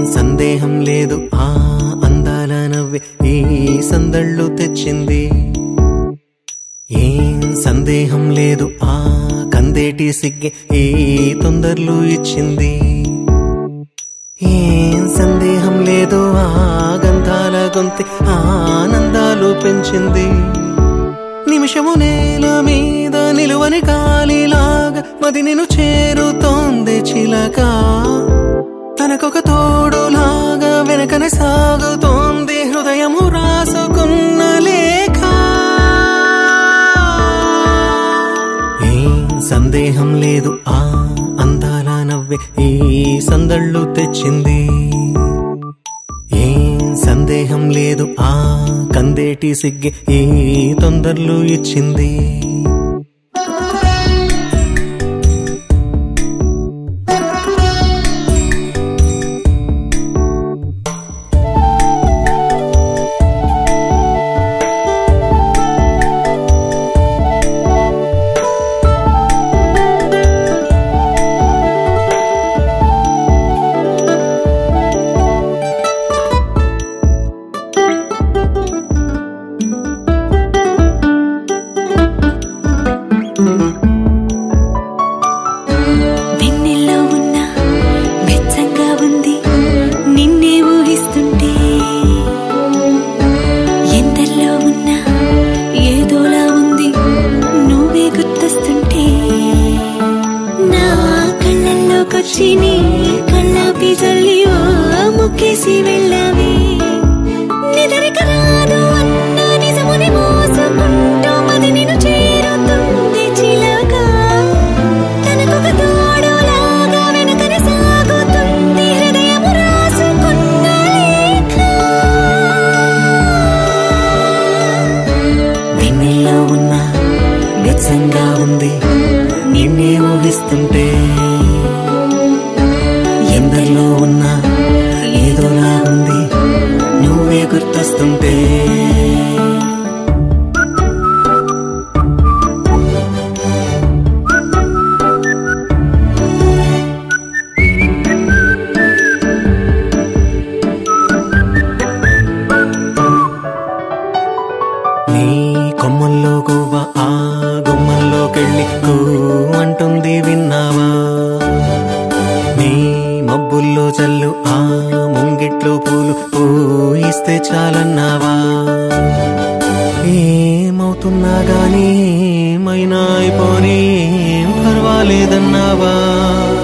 సందేహం లేదు ఆ అందాల నవ్వే ఈ సందళ్ళు తెచ్చింది ఏం సందేహం లేదు ఆ కందేటి సిగ్గే ఈ తొందరలు ఇచ్చింది ఏం సందేహం లేదు ఆ గంధాల గొంతి ఆనందాలు పెంచింది నిమిషము నేల మీద నిలువని గాలిలాగా మది నేను చేరుతోంది చిలక తనకొక తోడులాగా వెనకనే సాగుతోంది హృదయము రాసుకున్న లేఖ ఏం సందేహం లేదు ఆ అందాల నవ్వే ఈ సందళ్ళు తెచ్చింది ఏం సందేహం లేదు ఆ కందేటి సిగ్గి ఈ తొందరలు ఇచ్చింది వెన్నెల్లో ఉన్న వెచ్చంగా ఉంది నిన్నే ఊహిస్తుంటే ఎందల్లో ఉన్న ఏదోలా ఉంది నువ్వే గుర్తొస్తుంటే నా కళ్ళల్లోకొచ్చి నీ కళ్ళాపి జల్లి ఓ ముక్కేసి వెళ్ళావే నిదరిక రాదు అన్న నిజముని మోసుకుంటూ మది నిన్ను చేరుతుంది చిలక తనకొక తోడులాగా వెనకనే సాగుతుంది హృదయము రాసుకున్న లేఖ వెన్నెల్లో ఉన్న వెచ్చంగా ఉంది నిన్నే ఊహిస్తుంటే ఎందరిలో ఉన్న ఏదోలా ఉంది నువ్వే గుర్తొస్తుంటే నీ కొమ్మల్లో గువ్వ ఆ గుమ్మల్లోకెళ్ళి కూ అంటుంది విన్నావా నీ మబ్బుల్లో చల్లు ఆ ముంగిట్లో పూలు పూయిస్తే చాలన్నావా ఏమవుతున్నా గానీ ఏమైనా అయిపోనీ ఏం పర్వాలేదన్నావా